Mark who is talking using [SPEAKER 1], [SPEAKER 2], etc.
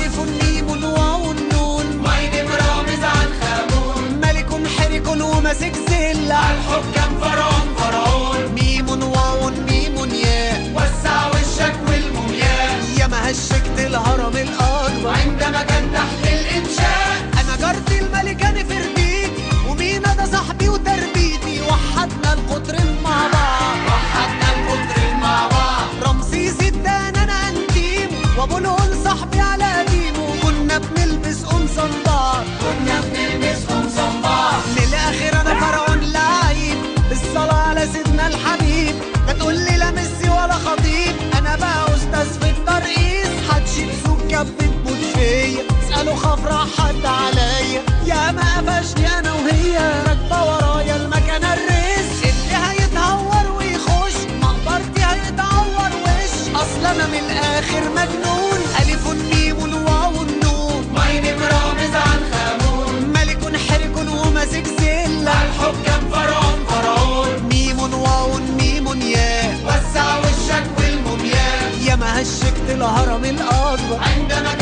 [SPEAKER 1] ألف ميم واو نون
[SPEAKER 2] ماينم رامز عن خامون
[SPEAKER 1] ملك حرك وماسك زلة
[SPEAKER 2] الحكام فرعون فرعون
[SPEAKER 1] ميم واو ميم ياء
[SPEAKER 2] وسع وشك والمومياء
[SPEAKER 1] يا ما هشكت الهرم الأكبر
[SPEAKER 2] عندما كان تحت الإنشاء
[SPEAKER 1] أنا جارتي الملكة نفرديتي ومينا ده صاحبي وتربيتي وحدنا القطرين مع بعض
[SPEAKER 2] وحدنا القطر مع بعض
[SPEAKER 1] رمسيس ادانا انا انتيم وابو الهول صاحبي على قديمه وكنا بنلبس قمصان بعض
[SPEAKER 2] كنا بنلبس قمصان بعض
[SPEAKER 1] للاخر انا فرعون لعيب الصلاة على سيدنا الحبيب لا تقول لي لا ميسي ولا خطيب انا بقى استاذ في الترقيص هتشيل سوق بتموت فيا اسألوا خاف راح حد عليا يا ما قفشني انا وهي راكبة ورايا المكنة الريس اللي هيتهور ويخش مقبرتي هيتعور وش اصل انا من الاخر مجنون الف ميم واو نون
[SPEAKER 2] ماينم رامز عن خامون
[SPEAKER 1] ملك حرك وماسك زلة
[SPEAKER 2] الحكام فرعون فرعون
[SPEAKER 1] ميم واو ميم ياء
[SPEAKER 2] وسع وشك والمومياء
[SPEAKER 1] يا ما هشكت الهرم الأكبر
[SPEAKER 2] عندما